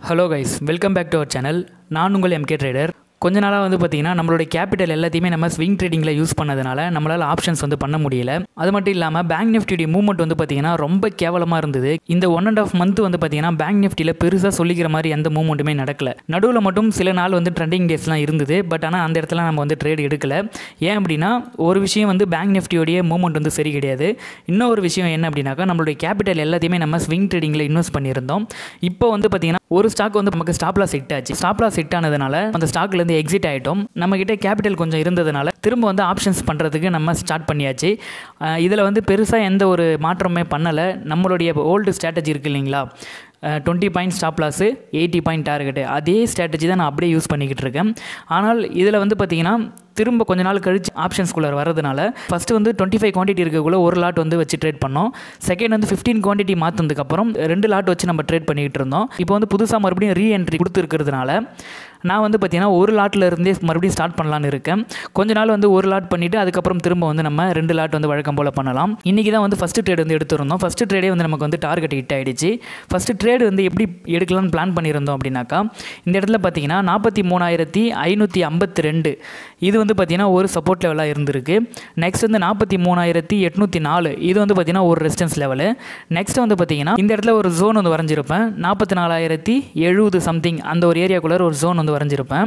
hello guys welcome back to our channel நான் உங்கள் MK trader கொஞ்ச நாளாக வந்து பார்த்தீங்கன்னா நம்மளுடைய கேபிட்டல் எல்லாத்தையுமே நம்ம ஸ்விங் ட்ரேடிங்கில் யூஸ் பண்ணதுனால நம்மளால் ஆப்ஷன்ஸ் வந்து பண்ண முடியல அது மட்டும் இல்லாமல் பேங்க் நிஃப்டியுடைய மூவ்மெண்ட் வந்து பார்த்தீங்கன்னா ரொம்ப கேவலமாக இருந்தது இந்த ஒன் அண்ட் ஆஃப் மந்த் வந்து பார்த்தீங்கன்னா பேங்க் நிஃப்டியில் பெருசாக சொல்லிக்கிற மாதிரி எந்த மூவ்மெண்ட்டுமே நடக்கல நடுவில் மட்டும் சில நாள் வந்து ட்ரெண்டிங் டேஸ்லாம் இருந்தது பட் ஆனால் அந்த இடத்துல நம்ம வந்து ட்ரேட் எடுக்கல ஏன் அப்படின்னா ஒரு விஷயம் வந்து பேங்க் நிஃப்டியோடைய மூவ்மெண்ட் வந்து சரி கிடையாது இன்னொரு விஷயம் என்ன அப்படின்னாக்கா நம்மளுடைய கேபிட்டல் எல்லாத்தையுமே நம்ம ஸ்விங் ட்ரேடிங்கில் இன்வெஸ்ட் பண்ணியிருந்தோம் இப்போ வந்து பார்த்தீங்கன்னா ஒரு ஸ்டாக் வந்து நமக்கு ஸ்டாப் லாஸ் ஹிட் ஆச்சு ஸ்டாப் லாஸ் ஹிட் ஆனதுனால அந்த ஸ்டாக்லேருந்து எக்ஸிட் ஆகிட்டோம் நம்ம கிட்ட கேபிட்டல் கொஞ்சம் இருந்ததுனால திரும்ப வந்து ஆப்ஷன்ஸ் பண்ணுறதுக்கு நம்ம ஸ்டார்ட் பண்ணியாச்சு இதில் வந்து பெருசாக எந்த ஒரு மாற்றமே பண்ணலை நம்மளுடைய ஓல்டு ஸ்ட்ராட்டஜி இருக்குது இல்லைங்களா twenty point stop loss eighty point target அதே ஸ்ட்ராட்டஜி தான் நான் அப்படியே யூஸ் பண்ணிக்கிட்டு இருக்கேன் ஆனால் இதில் வந்து பார்த்தீங்கன்னா திரும்ப கொஞ்ச நாள் கழிச்சு ஆப்ஷன்ஸ்குள்ளே வரதுனால ஃபஸ்ட்டு வந்து டுவெண்ட்டி ஃபைவ் குவான்டிட்டி இருக்கக்குள்ள ஒரு லாட் வந்து வச்சு ட்ரேட் பண்ணோம் செகண்ட் வந்து ஃபிஃப்டீன் குவான்டிட்டி மாற்றினதுக்கப்புறம் ரெண்டு லாட் வச்சு நம்ம ட்ரேட் பண்ணிக்கிட்டு இருந்தோம் இப்போ வந்து புதுசாக மறுபடியும் ரீஎன்ட்ரி கொடுத்துருக்கிறதுனால நான் வந்து பார்த்தீங்கன்னா ஒரு லாட்டில் இருந்தே மறுபடியும் ஸ்டார்ட் பண்ணலான்னு இருக்கேன் கொஞ்ச நாள் வந்து ஒரு லாட் பண்ணிவிட்டு அதுக்கப்புறம் திரும்ப வந்து நம்ம ரெண்டு லாட் வந்து வழக்கம் போல் பண்ணலாம் இன்றைக்கி தான் வந்து ஃபஸ்ட்டு ட்ரேட் வந்து எடுத்திருந்தோம் ஃபஸ்ட்டு ட்ரேடே வந்து நமக்கு வந்து டார்கெட் ஹிட் ஆகிடுச்சு ஃபஸ்ட்டு ட்ரேடு வந்து எப்படி எடுக்கலாம்னு பிளான் பண்ணியிருந்தோம் அப்படின்னாக்கா இந்த இடத்துல பார்த்தீங்கன்னா நாற்பத்தி மூணாயிரத்தி ஐநூற்றி ஐம்பத்தி ரெண்டு இது வந்து பார்த்திங்கன்னா ஒரு சப்போர்ட் லெவலாக இருந்திருக்கு நெக்ஸ்ட் வந்து நாற்பத்தி மூணாயிரத்தி எட்நூற்றி நாலு இது வந்து பார்த்திங்கன்னா ஒரு ரெசிஸ்டன்ஸ் லெவலு நெக்ஸ்ட் வந்து பார்த்திங்கன்னா இந்த இடத்துல ஒரு ஜோன் வந்து வரைஞ்சிருப்பேன் நாற்பத்தி நாலாயிரத்தி எழுபது சம்திங் அந்த ஒரு ஏரியாக்குள்ளே ஒரு ஜோன் வந்து வரைஞ்சிருப்பேன்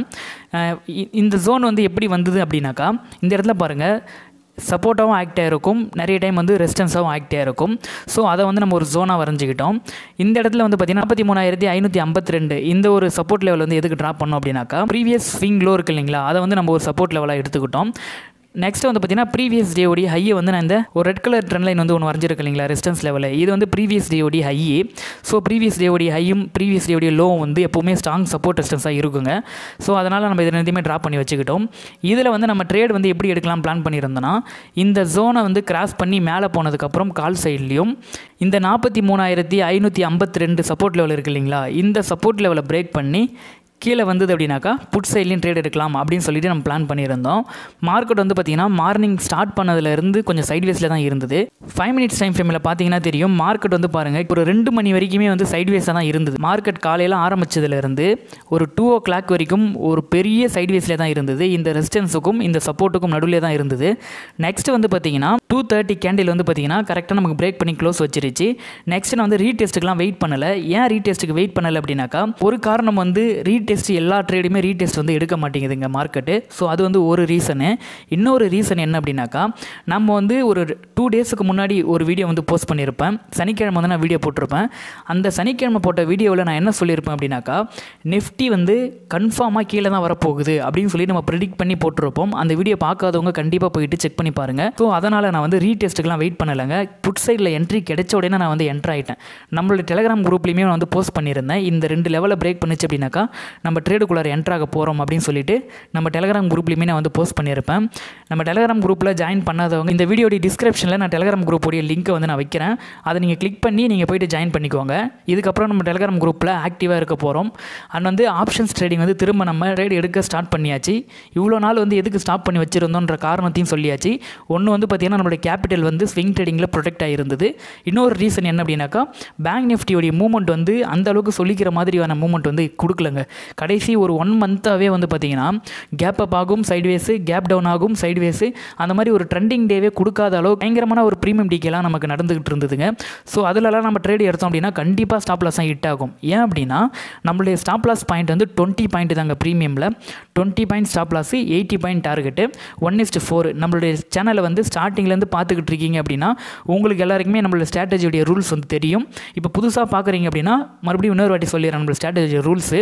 இந்த ஜோன் வந்து எப்படி வந்தது அப்படின்னாக்கா இந்த இடத்துல பாருங்கள் சப்போர்ட்டாகவும் ஆக்ட் ஆகிருக்கும் நிறைய டைம் வந்து ரெசிஸ்டன்ஸாகவும் ஆக்ட் ஆகிருக்கும் ஸோ அதை வந்து நம்ம ஒரு ஜோனாக வரைஞ்சிக்கிட்டோம் இந்த இடத்துல வந்து பார்த்திங்கன்னா நாற்பத்தி மூணாயிரத்தி ஐநூற்றி ஐம்பத்தி ரெண்டு இந்த ஒரு சப்போர்ட் லெவல் வந்து எதுக்கு ட்ராப் பண்ணோம் அப்படின்னாக்கா ப்ரீவியஸ் ஸ்விங் லோ இருக்கு இல்லைங்களா அதை வந்து நம்ம ஒரு சப்போர்ட் லெவலாக எடுத்துக்கிட்டோம் நெக்ஸ்ட் வந்து பார்த்தீங்கன்னா ப்ரீவியஸ் டேயோடைய ஹையை வந்து நான் இந்த ஒரு ரெட் கலர் ட்ரெண்ட் லைன் வந்து ஒன்று வரைஞ்சிருக்கு இல்லைங்களா ரெசிஸ்டன்ஸ் லெவலில் இது வந்து ப்ரீவியஸ் டேயோடைய ஹை ஸோ ப்ரீவியஸ் டேயோடைய ஹையும் ப்ரீவியஸ் டேயோடைய லோவும் வந்து எப்போவுமே ஸ்ட்ராங் சப்போர்ட் ரெசிஸ்டன்ஸாக இருக்குங்க ஸோ அதனால் நம்ம இதை ரெண்டுமே ட்ராப் பண்ணி வச்சுக்கிட்டோம் இதில் வந்து நம்ம ட்ரேட் வந்து எப்படி எடுக்கலாம் பிளான் பண்ணியிருந்தோன்னா இந்த ஜோனை வந்து கிராஸ் பண்ணி மேலே போனதுக்கப்புறம் கால் சைட்லேயும் இந்த நாற்பத்தி மூணாயிரத்தி ஐநூற்றி ஐம்பத்தி ரெண்டு சப்போர்ட் லெவல் இருக்குது இல்லைங்களா இந்த சப்போர்ட் லெவலை பிரேக் பண்ணி கீழே வந்தது அப்படின்னாக்கா புட் சைட்லேயும் ட்ரேட் எடுக்கலாம் அப்படின்னு சொல்லிட்டு நம்ம பிளான் பண்ணியிருந்தோம் மார்க்கெட் வந்து பார்த்திங்கன்னா மார்னிங் ஸ்டார்ட் பண்ணதுலேருந்து கொஞ்சம் சைட்வேஸில் தான் இருந்தது ஃபைவ் மினிட்ஸ் டைம் ஃப்ரேமில் பார்த்தீங்கன்னா தெரியும் மார்க்கெட் வந்து பாருங்கள் ஒரு ரெண்டு மணி வரைக்குமே வந்து சைட்வேஸாக தான் இருந்தது மார்க்கெட் காலையில் ஆரம்பித்ததுலேருந்து ஒரு டூ ஓ கிளாக் வரைக்கும் ஒரு பெரிய சைட்வேஸில் தான் இருந்தது இந்த ரெசிஸ்டன்ஸுக்கும் இந்த சப்போர்ட்டுக்கும் நடுவில் தான் இருந்தது நெக்ஸ்ட் வந்து பார்த்தீங்கன்னா டூ தேர்ட்டி கேண்டில் வந்து பார்த்தீங்கன்னா கரெக்டாக நமக்கு பிரேக் பண்ணி க்ளோஸ் வச்சிருச்சு நெக்ஸ்ட் நான் வந்து ரீடெஸ்ட்டுக்கெலாம் வெயிட் பண்ணலை ஏன் ரீடெஸ்ட்டுக்கு வெயிட் பண்ணலை அப்படின்னாக்கா ஒரு காரணம் வந்து ரீ ரீடெஸ்ட் எல்லா ட்ரேடுமே ரீடெஸ்ட் வந்து எடுக்க மாட்டேங்குதுங்க மார்க்கெட்டு ஸோ அது வந்து ஒரு ரீசனு இன்னொரு ரீசன் என்ன அப்படின்னாக்கா நம்ம வந்து ஒரு டூ டேஸுக்கு முன்னாடி ஒரு வீடியோ வந்து போஸ்ட் பண்ணியிருப்பேன் சனிக்கிழமை வந்து நான் வீடியோ போட்டிருப்பேன் அந்த சனிக்கிழமை போட்ட வீடியோவில் நான் என்ன சொல்லியிருப்பேன் அப்படின்னாக்கா நிஃப்டி வந்து கன்ஃபார்மாக கீழே தான் வரப்போகுது அப்படின்னு சொல்லி நம்ம ப்ரிடிக்ட் பண்ணி போட்டிருப்போம் அந்த வீடியோ பார்க்காதவங்க கண்டிப்பாக போயிட்டு செக் பண்ணி பாருங்கள் ஸோ அதனால் நான் வந்து ரீடெஸ்ட்டுக்கெலாம் வெயிட் பண்ணலைங்க புட் சைடில் என்ட்ரி கிடைச்ச உடனே நான் வந்து என்ட்ரு ஆகிட்டேன் நம்மளோட டெலிகிராம் குரூப்லேயுமே நான் வந்து போஸ்ட் பண்ணியிருந்தேன் இந்த ரெண்டு லெவலில் பிரேக் பண்ணிச்சு அப்படின்னாக்கா நம்ம ட்ரேடுக்குள்ளார என்ட்ராக போகிறோம் அப்படின்னு சொல்லிட்டு நம்ம டெலிகிராம் குரூப்லேயுமே நான் வந்து போஸ்ட் பண்ணியிருப்பேன் நம்ம டெலிகிராம் குரூப்பில் ஜாயின் பண்ணாதவங்க இந்த வீடியோடைய டிஸ்கிரிப்ஷனில் நான் டெலிகிராம் குரூப்போடைய லிங்க்கை வந்து நான் வைக்கிறேன் அதை நீங்கள் கிளிக் பண்ணி நீங்கள் போயிட்டு ஜாயின் பண்ணிக்கோங்க இதுக்கப்புறம் நம்ம டெலிகிராம் குரூப்பில் ஆக்டிவாக இருக்க போகிறோம் அண்ட் வந்து ஆப்ஷன்ஸ் ட்ரேடிங் வந்து திரும்ப நம்ம ட்ரேட் எடுக்க ஸ்டார்ட் பண்ணியாச்சு இவ்வளோ நாள் வந்து எதுக்கு ஸ்டாப் பண்ணி வச்சுருந்தோன்ற காரணத்தையும் சொல்லியாச்சு ஒன்று வந்து பார்த்திங்கன்னா நம்மளுடைய கேபிட்டல் வந்து ஸ்விங் ட்ரேடிங்கில் ப்ரொடெக்ட் ஆகிருந்தது இன்னொரு ரீசன் என்ன அப்படின்னாக்கா பேங்க் நிஃப்டியோடைய மூவ்மெண்ட் வந்து அந்த அளவுக்கு சொல்லிக்கிற மாதிரியான மூவ்மெண்ட் வந்து கொடுக்கலங்க கடைசி ஒரு ஒன் மந்த்தாகவே வந்து பார்த்திங்கன்னா கேப் அப் ஆகும் சைட்வேஸு கேப் டவுன் ஆகும் சைட்வேஸு அந்த மாதிரி ஒரு ட்ரெண்டிங் டேவே கொடுக்காத அளவு பயங்கரமான ஒரு ப்ரீமியம் டிக்கெலாம் நமக்கு நடந்துகிட்டு இருந்ததுங்க ஸோ அதிலலாம் நம்ம ட்ரேட் எடுத்தோம் அப்படின்னா கண்டிப்பாக ஸ்டாப் லாஸ் தான் ஹிட் ஆகும் ஏன் அப்படின்னா நம்மளுடைய ஸ்டாப் லாஸ் பாயிண்ட் வந்து டுவெண்ட்டி பாயிண்ட் தாங்க ப்ரீமியமில் twenty point stop loss eighty point target one is to four நம்மளுடைய சேனலை வந்து ஸ்டார்டிங்லேருந்து பார்த்துக்கிட்டு இருக்கீங்க அப்படின்னா உங்களுக்கு எல்லாருக்குமே நம்மளோட ஸ்ட்ராட்டஜியுடைய ரூல்ஸ் வந்து தெரியும் இப்போ புதுசாக பார்க்குறீங்க அப்படின்னா மறுபடியும் இன்னொரு வாட்டி சொல்லிடுறேன் நம்மளோட ஸ்ட்ராட்டஜி ரூல்ஸு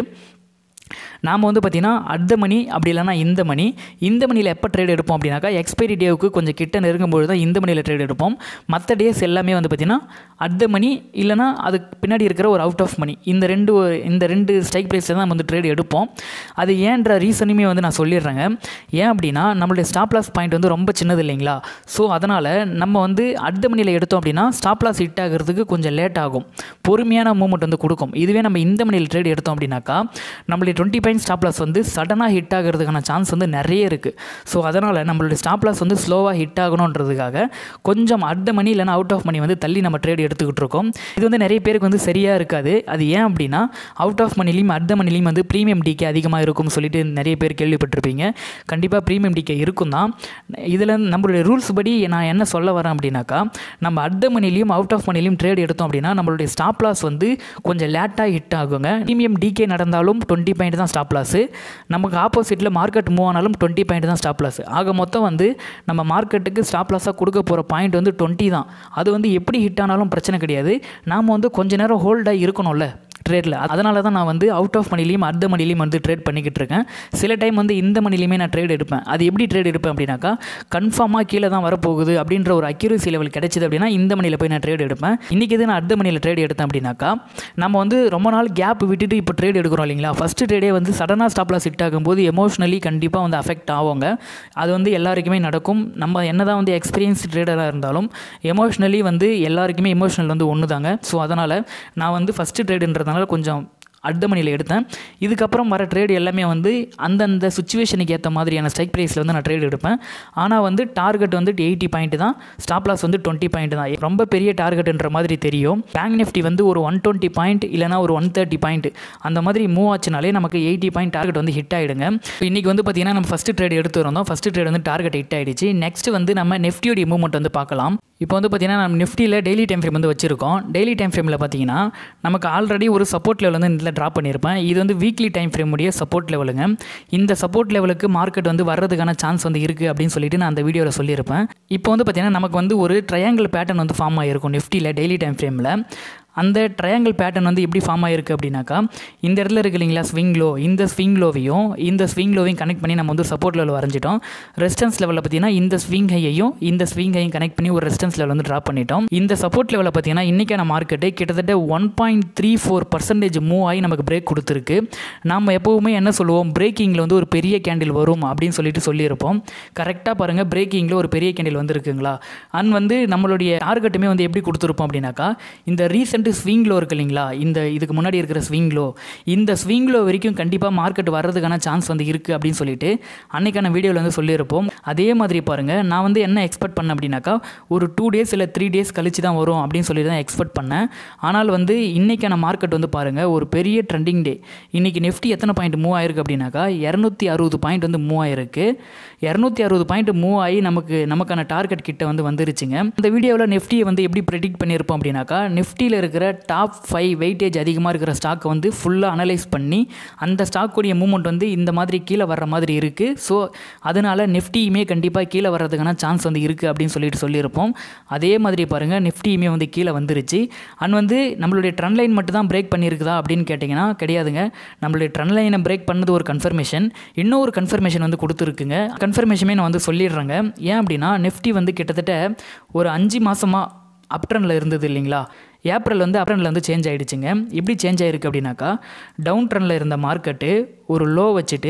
நாம் வந்து பார்த்திங்கன்னா அடுத்த மணி அப்படி இல்லைனா இந்த மணி இந்த மணியில் எப்போ ட்ரேட் எடுப்போம் அப்படின்னாக்கா எக்ஸ்பைரி டேவுக்கு கொஞ்சம் கிட்ட நெருங்கும்போது தான் இந்த மணியில் ட்ரேட் எடுப்போம் மற்ற டேஸ் எல்லாமே வந்து பார்த்திங்கன்னா அடுத்த மணி இல்லைனா அதுக்கு பின்னாடி இருக்கிற ஒரு அவுட் ஆஃப் மணி இந்த ரெண்டு இந்த ரெண்டு ஸ்ட்ரைக் ப்ரைஸில் தான் வந்து ட்ரேட் எடுப்போம் அது ஏன்ற ரீசனுமே வந்து நான் சொல்லிடுறேங்க ஏன் அப்படின்னா நம்மளுடைய ஸ்டாப் லாஸ் பாயிண்ட் வந்து ரொம்ப சின்னது இல்லைங்களா ஸோ அதனால் நம்ம வந்து அடுத்த மணியில் எடுத்தோம் அப்படின்னா ஸ்டாப் லாஸ் ஹிட் ஆகிறதுக்கு கொஞ்சம் லேட் ஆகும் பொறுமையான மூவ்மெண்ட் வந்து கொடுக்கும் இதுவே நம்ம இந்த மணியில் ட்ரேட் எடுத்தோம் அப்படின்னாக்கா நம்மளுடைய டுவெண்ட்டி பாயிண்ட் ஸ்டாப் லாஸ் வந்து சடனாக ஹிட் ஆகிறதுக்கான சான்ஸ் வந்து நிறைய இருக்குது ஸோ அதனால் நம்மளுடைய ஸ்டாப் லாஸ் வந்து ஸ்லோவாக ஹிட் ஆகணுன்றதுக்காக கொஞ்சம் அட் மணி இல்லைனா அவுட் ஆஃப் மணி வந்து தள்ளி நம்ம ட்ரேட் எடுத்துக்கிட்டு இருக்கோம் இது வந்து நிறைய பேருக்கு வந்து சரியாக இருக்காது அது ஏன் அப்படின்னா அவுட் ஆஃப் மணிலையும் அட் மணிலையும் வந்து ப்ரீமியம் டிகே அதிகமாக இருக்கும்னு சொல்லிட்டு நிறைய பேர் கேள்விப்பட்டிருப்பீங்க கண்டிப்பாக ப்ரீமியம் டிகே இருக்கும் தான் இதில் நம்மளுடைய ரூல்ஸ் படி நான் என்ன சொல்ல வரேன் அப்படின்னாக்கா நம்ம அட் மணிலையும் அவுட் ஆஃப் மணிலையும் ட்ரேட் எடுத்தோம் அப்படின்னா நம்மளுடைய ஸ்டாப் லாஸ் வந்து கொஞ்சம் லேட்டாக ஹிட் ஆகுங்க ப்ரீமியம் டிகே நடந்தாலும் டுவெண்ட்டி பாயிண்ட் தான் ஸ்டாப் லாஸு நமக்கு ஆப்போசிட்டில் மார்க்கெட் மூவ் ஆனாலும் டுவெண்ட்டி பாயிண்ட் தான் ஸ்டாப் லாஸ் ஆக மொத்தம் வந்து நம்ம மார்க்கெட்டுக்கு ஸ்டாப் லாஸாக கொடுக்க போகிற பாயிண்ட் வந்து டுவெண்ட்டி தான் அது வந்து எப்படி ஹிட் ஆனாலும் பிரச்சனை கிடையாது நாம் வந்து கொஞ்ச நேரம் ஹோல்டாக இருக்கணும்ல ட்ரேடில் அதனால தான் நான் வந்து அவுட் ஆஃப் மணிலையும் அர்த்த மணிலையும் வந்து ட்ரேட் பண்ணிக்கிட்டு இருக்கேன் சில டைம் வந்து இந்த மணிலையுமே நான் ட்ரேட் எடுப்பேன் அது எப்படி ட்ரேட் எடுப்பேன் அப்படின்னாக்கா கன்ஃபார்மாக கீழே தான் வரப்போகுது அப்படின்ற ஒரு அக்யூரசி லெவல் கிடைச்சிது அப்படின்னா இந்த மணியில் போய் நான் ட்ரேட் எடுப்பேன் இன்றைக்கி எது நான் அர்த்த மணியில் ட்ரேட் எடுத்தேன் அப்படின்னாக்கா நம்ம வந்து ரொம்ப நாள் கேப் விட்டுட்டு இப்போ ட்ரேட் எடுக்கிறோம் இல்லைங்களா ஃபஸ்ட்டு ட்ரேடே வந்து சடனாக ஸ்டாப் லாஸ் ஹிட் ஆகும்போது எமோஷ்னலி கண்டிப்பாக வந்து அஃபெக்ட் ஆகுங்க அது வந்து எல்லாருக்குமே நடக்கும் நம்ம என்ன தான் வந்து எக்ஸ்பீரியன்ஸ் ட்ரேடராக இருந்தாலும் எமோஷ்னலி வந்து எல்லாருக்குமே எமோஷனல் வந்து ஒன்று தாங்க ஸோ அதனால் நான் வந்து ஃபஸ்ட்டு ட்ரேடுன்றதுனால கொஞ்சம் அடுத்த மணியில் எடுத்தேன் இதுக்கப்புறம் வர ட்ரேடு எல்லாமே வந்து அந்தந்த சுச்சுவேஷனுக்கு ஏற்ற மாதிரியான ஸ்ட்ரைக் ப்ரைஸில் வந்து நான் ட்ரேட் எடுப்பேன் ஆனால் வந்து டார்கெட் வந்து எயிட்டி பாயிண்ட் தான் ஸ்டாப் லாஸ் வந்து டுவெண்ட்டி பாயிண்ட் தான் ரொம்ப பெரிய டார்கெட்ன்ற மாதிரி தெரியும் பேங்க் நிஃப்டி வந்து ஒரு ஒன் டுவெண்ட்டி பாயிண்ட் இல்லைனா ஒரு ஒன் தேர்ட்டி பாயிண்ட் அந்த மாதிரி மூவ் ஆச்சுனாலே நமக்கு எயிட்டி பாயிண்ட் டார்கெட் வந்து ஹிட் ஆகிடுங்க இன்றைக்கி வந்து பார்த்திங்கன்னா நம்ம ஃபஸ்ட்டு ட்ரேட் எடுத்து வந்தோம் ஃபஸ்ட்டு ட்ரேட் வந்து டார்கெட் ஹிட் ஆகிடுச்சு நெக்ஸ்ட் வந்து நம்ம நெஃப்டியோடைய மூவ்மெண்ட் வந்து பார்க்கலாம் இப்போ வந்து பார்த்திங்கன்னா நம்ம நிஃப்டியில் டெய்லி டைம் ஃப்ரேம் வந்து வச்சிருக்கோம் டெய்லி டைம் ஃப்ரேமில் பார்த்தீங்கன்னா நமக்கு ஆல்ரெடி ஒரு சப்போர்ட் லெவல் வந்து இதில் ட்ராப் பண்ணியிருப்பேன் இது வந்து வீக்லி டைம் ஃப்ரேம் உடைய சப்போர்ட் லெவலுங்க இந்த சப்போர்ட் லெவலுக்கு மார்க்கெட் வந்து வர்றதுக்கான சான்ஸ் வந்து இருக்குது அப்படின்னு சொல்லிட்டு நான் அந்த வீடியோவில் சொல்லியிருப்பேன் இப்போ வந்து பார்த்திங்கன்னா நமக்கு வந்து ஒரு ட்ரையாங்கிள் பேட்டர்ன் வந்து ஃபார்ம் ஆகிருக்கும் நிஃப்டியில் டெய்லி டைம் ஃப்ரேமில் அந்த ட்ரையாங்கிள் பேட்டர்ன் வந்து எப்படி ஃபார்ம் ஆகிருக்கு அப்படின்னாக்கா இந்த இடத்துல இருக்கு இல்லைங்களா ஸ்விங் லோ இந்த ஸ்விங் லோவையும் இந்த ஸ்விங் லோவையும் கனெக்ட் பண்ணி நம்ம வந்து சப்போர்ட் லெவல் வரைஞ்சிட்டோம் ரெசிஸ்டன்ஸ் லெவலில் பார்த்தீங்கன்னா இந்த ஸ்விங் ஹையையும் இந்த ஸ்விங் ஹையும் கனெக்ட் பண்ணி ஒரு ரெசிஸ்டன்ஸ் லெவல் வந்து ட்ராப் பண்ணிட்டோம் இந்த சப்போர்ட் லெவலில் பார்த்தீங்கன்னா இன்றைக்கான மார்க்கெட்டு கிட்டத்தட்ட one point three four percentage move ஆகி நமக்கு பிரேக் கொடுத்துருக்கு நாம் எப்போவுமே என்ன சொல்லுவோம் பிரேக்கிங்கில் வந்து ஒரு பெரிய கேண்டில் வரும் அப்படின்னு சொல்லிட்டு சொல்லியிருப்போம் கரெக்டாக பாருங்கள் பிரேக்கிங்கில் ஒரு பெரிய கேண்டில் வந்துருக்குங்களா அண்ட் வந்து நம்மளுடைய டார்கெட்டுமே வந்து எப்படி கொடுத்துருப்போம் அப்படின்னாக்கா இந்த ரீசெண்ட் ரெண்டு ஸ்விங் லோ இருக்கு இல்லைங்களா இந்த இதுக்கு முன்னாடி இருக்கிற ஸ்விங் லோ இந்த ஸ்விங் லோ வரைக்கும் கண்டிப்பாக மார்க்கெட் வர்றதுக்கான சான்ஸ் வந்து இருக்குது அப்படின்னு சொல்லிட்டு அன்னைக்கான வீடியோவில் வந்து சொல்லியிருப்போம் அதே மாதிரி பாருங்கள் நான் வந்து என்ன எக்ஸ்பெக்ட் பண்ணேன் அப்படின்னாக்கா ஒரு டூ டேஸ் இல்லை த்ரீ டேஸ் கழிச்சு தான் வரும் அப்படின்னு சொல்லி தான் எக்ஸ்பெக்ட் பண்ணேன் ஆனால் வந்து இன்றைக்கான மார்க்கெட் வந்து பாருங்கள் ஒரு பெரிய ட்ரெண்டிங் டே இன்றைக்கி நிஃப்டி எத்தனை பாயிண்ட் மூவ் ஆயிருக்கு அப்படின்னாக்கா இரநூத்தி அறுபது பாயிண்ட் வந்து மூவ் ஆயிருக்கு இரநூத்தி அறுபது பாயிண்ட் மூவ் ஆகி நமக்கு நமக்கான டார்கெட் கிட்ட வந்து வந்துருச்சுங்க இந்த வீடியோவில் நிஃப்டியை வந்து எப்படி ப்ரெடிக்ட் பண்ணியிருப்போம் அப்படின்னாக்கா நிஃப்டியில் இருக்கிற டாப் ஃபைவ் வெயிட்டேஜ் அதிகமாக இருக்கிற ஸ்டாக்கை வந்து ஃபுல்லாக அனலைஸ் பண்ணி அந்த ஸ்டாக்குடைய மூவ்மெண்ட் வந்து இந்த மாதிரி கீழே வர்ற மாதிரி இருக்குது ஸோ அதனால் நிஃப்டியுமே கண்டிப்பாக கீழே வர்றதுக்கான சான்ஸ் வந்து இருக்குது அப்படின்னு சொல்லிட்டு சொல்லியிருப்போம் அதே மாதிரி பாருங்கள் நிஃப்டியுமே வந்து கீழே வந்துருச்சு அண்ட் வந்து நம்மளுடைய ட்ரெண்ட் லைன் மட்டும் தான் பிரேக் பண்ணியிருக்குதா அப்படின்னு கேட்டிங்கன்னா கிடையாதுங்க நம்மளுடைய ட்ரெண்ட் லைனை பிரேக் பண்ணது ஒரு கன்ஃபர்மேஷன் இன்னொரு கன்ஃபர்மேஷன் வந்து கொடுத்துருக்குங்க கன்ஃபர்மேஷனே நான் வந்து சொல்லிடுறேங்க ஏன் அப்படின்னா நிஃப்டி வந்து கிட்டத்தட்ட ஒரு அஞ்சு மாதமாக அப் ட்ரெண்டில் இருந்தது இல்லைங்களா ஏப்ரல் வந்து அப் ட்ரெண்டில் வந்து சேஞ்ச் ஆகிடுச்சுங்க எப்படி சேஞ்ச் ஆகிருக்கு அப்படின்னாக்கா டவுன் ட்ரெண்டில் இருந்த மார்க்கெட்டு ஒரு லோ வச்சுட்டு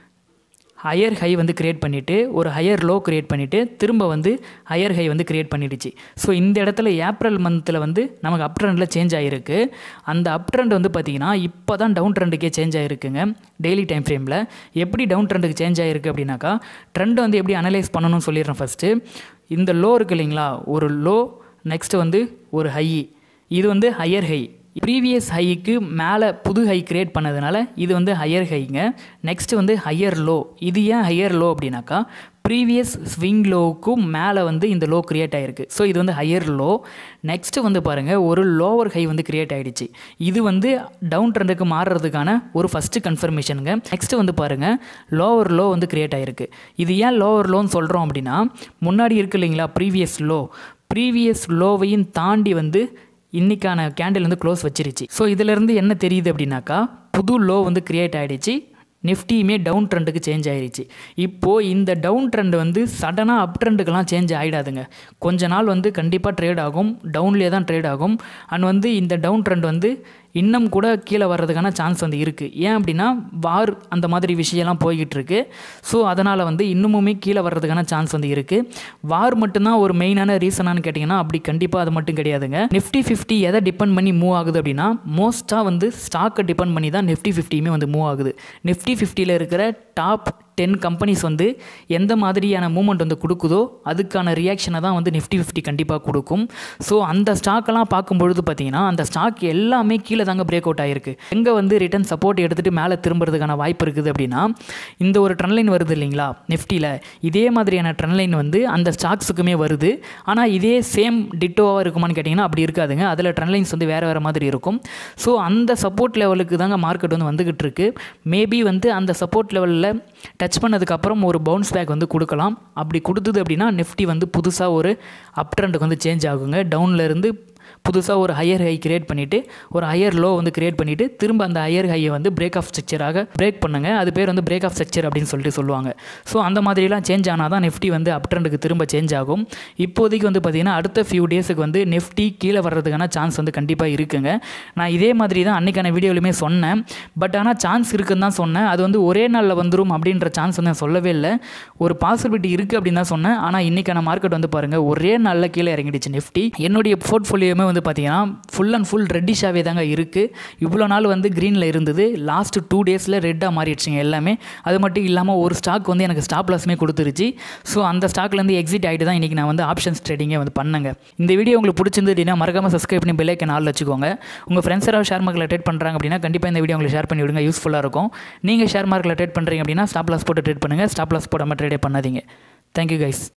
ஹையர் ஹை வந்து க்ரியேட் பண்ணிவிட்டு ஒரு ஹையர் லோ க்ரியேட் பண்ணிவிட்டு திரும்ப வந்து ஹையர் ஹை வந்து க்ரியேட் பண்ணிடுச்சு ஸோ இந்த இடத்துல ஏப்ரல் மந்தில் வந்து நமக்கு அப் ட்ரெண்டில் சேஞ்ச் ஆகிருக்கு அந்த அப் ட்ரெண்ட் வந்து பார்த்திங்கன்னா இப்போ தான் டவுன் ட்ரெண்டுக்கே சேஞ்ச் ஆகிருக்குங்க டெய்லி டைம் ஃப்ரேமில் எப்படி டவுன் ட்ரெண்டுக்கு சேஞ்ச் ஆகிருக்கு அப்படின்னாக்கா ட்ரெண்ட் வந்து எப்படி அனலைஸ் பண்ணணும்னு சொல்லிடுறேன் ஃபஸ்ட்டு இந்த லோ இருக்குது இல்லைங்களா ஒரு லோ நெக்ஸ்ட் வந்து ஒரு ஹை இது வந்து ஹையர் ஹை ப்ரீவியஸ் ஹைக்கு மேலே புது ஹை கிரியேட் பண்ணதுனால இது வந்து ஹையர் ஹைங்க நெக்ஸ்ட் வந்து ஹையர் லோ இது ஏன் ஹையர் லோ அப்படின்னாக்கா ப்ரீவியஸ் ஸ்விங் லோவுக்கும் மேலே வந்து இந்த லோ கிரியேட் ஆகிருக்கு ஸோ இது வந்து ஹையர் லோ நெக்ஸ்ட்டு வந்து பாருங்கள் ஒரு லோவர் ஹை வந்து கிரியேட் ஆகிடுச்சு இது வந்து டவுன் ட்ரெண்டுக்கு மாறுறதுக்கான ஒரு ஃபஸ்ட்டு கன்ஃபர்மேஷனுங்க நெக்ஸ்ட்டு வந்து பாருங்கள் லோவர் லோ வந்து கிரியேட் ஆகிருக்கு இது ஏன் லோவர் லோன்னு சொல்கிறோம் அப்படின்னா முன்னாடி இருக்கு இல்லைங்களா ப்ரீவியஸ் லோ ப்ரீவியஸ் லோவையும் தாண்டி வந்து இன்றைக்கான கேண்டில் வந்து க்ளோஸ் வச்சிருச்சு ஸோ இதிலேருந்து என்ன தெரியுது அப்படின்னாக்கா புது லோ வந்து க்ரியேட் ஆகிடுச்சு நிஃப்டியுமே டவுன் ட்ரெண்டுக்கு சேஞ்ச் ஆயிடுச்சு இப்போது இந்த டவுன் ட்ரெண்ட் வந்து சடனாக அப் ட்ரெண்டுக்கெல்லாம் சேஞ்ச் ஆகிடாதுங்க கொஞ்ச நாள் வந்து கண்டிப்பாக ட்ரேட் ஆகும் டவுன்லேயே தான் ட்ரேட் ஆகும் அண்ட் வந்து இந்த டவுன் ட்ரெண்ட் வந்து இன்னும் கூட கீழே வர்றதுக்கான சான்ஸ் வந்து இருக்குது ஏன் அப்படின்னா வார் அந்த மாதிரி விஷயம்லாம் போய்கிட்டு இருக்கு ஸோ அதனால் வந்து இன்னுமுமே கீழே வர்றதுக்கான சான்ஸ் வந்து இருக்குது வார் மட்டும்தான் ஒரு மெயினான ரீசனானு கேட்டிங்கன்னா அப்படி கண்டிப்பாக அது மட்டும் கிடையாதுங்க நிஃப்டி ஃபிஃப்டி எதை டிபெண்ட் பண்ணி மூவ் ஆகுது அப்படின்னா மோஸ்ட்டாக வந்து ஸ்டாக்கை டிபெண்ட் பண்ணி தான் நிஃப்டி ஃபிஃப்டியுமே வந்து மூவ் ஆகுது நிஃப்டி ஃபிஃப்டியில் இருக்கிற டாப் டென் கம்பெனிஸ் வந்து எந்த மாதிரியான மூமெண்ட் வந்து கொடுக்குதோ அதுக்கான ரியாக்ஷனை தான் வந்து நிஃப்டி ஃபிஃப்டி கண்டிப்பாக கொடுக்கும் ஸோ அந்த ஸ்டாக்கெல்லாம் பார்க்கும்பொழுது பார்த்தீங்கன்னா அந்த ஸ்டாக் எல்லாமே கீழே தாங்க பிரேக் அவுட் ஆகிருக்கு எங்கே வந்து ரிட்டன் சப்போர்ட் எடுத்துகிட்டு மேலே திரும்புறதுக்கான வாய்ப்பு இருக்குது அப்படின்னா இந்த ஒரு ட்ரெண்ட் லைன் வருது இல்லைங்களா நிஃப்டியில் இதே மாதிரியான ட்ரெண்ட் லைன் வந்து அந்த ஸ்டாக்ஸுக்குமே வருது ஆனால் இதே சேம் டிட்டோவாக இருக்குமான்னு கேட்டிங்கன்னா அப்படி இருக்காதுங்க அதில் ட்ரெண்ட் லைன்ஸ் வந்து வேறு வேறு மாதிரி இருக்கும் ஸோ அந்த சப்போர்ட் லெவலுக்கு தாங்க மார்க்கெட் வந்து வந்துக்கிட்டு இருக்கு மேபி வந்து அந்த சப்போர்ட் லெவலில் டச் பண்ணதுக்கப்புறம் ஒரு பவுன்ஸ் பேக் வந்து கொடுக்கலாம் அப்படி கொடுத்தது அப்படின்னா நிஃப்டி வந்து புதுசாக ஒரு அப் ட்ரெண்டுக்கு வந்து சேஞ்ச் ஆகுங்க டவுனில் இருந்து புதுசாக ஒரு ஹையர் ஹை கிரியேட் பண்ணிவிட்டு ஒரு ஹையர் லோ வந்து கிரியேட் பண்ணிவிட்டு திரும்ப அந்த ஹையர் ஹையை வந்து பிரேக் ஆஃப் ஸ்ட்ரக்சராக பிரேக் பண்ணுங்க அது பேர் வந்து பிரேக் ஆஃப் ஸ்ட்ரக்சர் அப்படின்னு சொல்லிட்டு சொல்லுவாங்க ஸோ அந்த மாதிரிலாம் சேஞ்ச் ஆனால் தான் நிஃப்டி வந்து அப் ட்ரெண்டுக்கு திரும்ப சேஞ்ச் ஆகும் இப்போதைக்கு வந்து பார்த்திங்கன்னா அடுத்த ஃபியூ டேஸுக்கு வந்து நிஃப்டி கீழே வர்றதுக்கான சான்ஸ் வந்து கண்டிப்பாக இருக்குங்க நான் இதே மாதிரி தான் அன்றைக்கான வீடியோலையுமே சொன்னேன் பட் ஆனால் சான்ஸ் இருக்குன்னு தான் சொன்னேன் அது வந்து ஒரே நாளில் வந்துடும் அப்படின்ற சான்ஸ் வந்து நான் சொல்லவே இல்லை ஒரு பாசிபிலிட்டி இருக்குது அப்படின்னு தான் சொன்னேன் ஆனால் இன்றைக்கான மார்க்கெட் வந்து பாருங்கள் ஒரே நாளில் கீழே இறங்கிடுச்சு நிஃப்டி என்னுடைய போர்ட்ஃபோலியோமே வந்து பார்த்தீங்கன்னா ஃபுல் அண்ட் ஃபுல் ரெட்டிஷாகவே தாங்க இருக்குது இவ்வளோ நாள் வந்து க்ரீனில் இருந்தது லாஸ்ட் டூ டேஸில் ரெட்டாக மாறிடுச்சுங்க எல்லாமே அது மட்டும் இல்லாமல் ஒரு ஸ்டாக் வந்து எனக்கு ஸ்டாப் லாஸுமே கொடுத்துருச்சு ஸோ அந்த ஸ்டாக்லேருந்து எக்ஸிட் ஆகிட்டு தான் இன்றைக்கி நான் வந்து ஆப்ஷன்ஸ் ட்ரேடிங்கே வந்து பண்ணேங்க இந்த வீடியோ உங்களுக்கு பிடிச்சிருந்து அப்படின்னா மறக்காமல் சப்ஸ்கிரைப் பண்ணி பெல்லைக்கன் ஆள் வச்சுக்கோங்க உங்கள் ஃப்ரெண்ட்ஸ் யாராவது ஷேர் மார்க்கில் ட்ரேட் பண்ணுறாங்க அப்படின்னா கண்டிப்பாக இந்த வீடியோ உங்களுக்கு ஷேர் பண்ணி விடுங்க யூஸ்ஃபுல்லாக இருக்கும் நீங்கள் ஷேர் மார்க்கில் ட்ரேட் பண்ணுறீங்க அப்படின்னா ஸ்டாப் லாஸ் போட்டு ட்ரேட் பண்ணுங்கள் ஸ்டாப் லாஸ் போடாமல் ட்ரேடே பண்ணாதீங்க தேங்க்யூ கைஸ்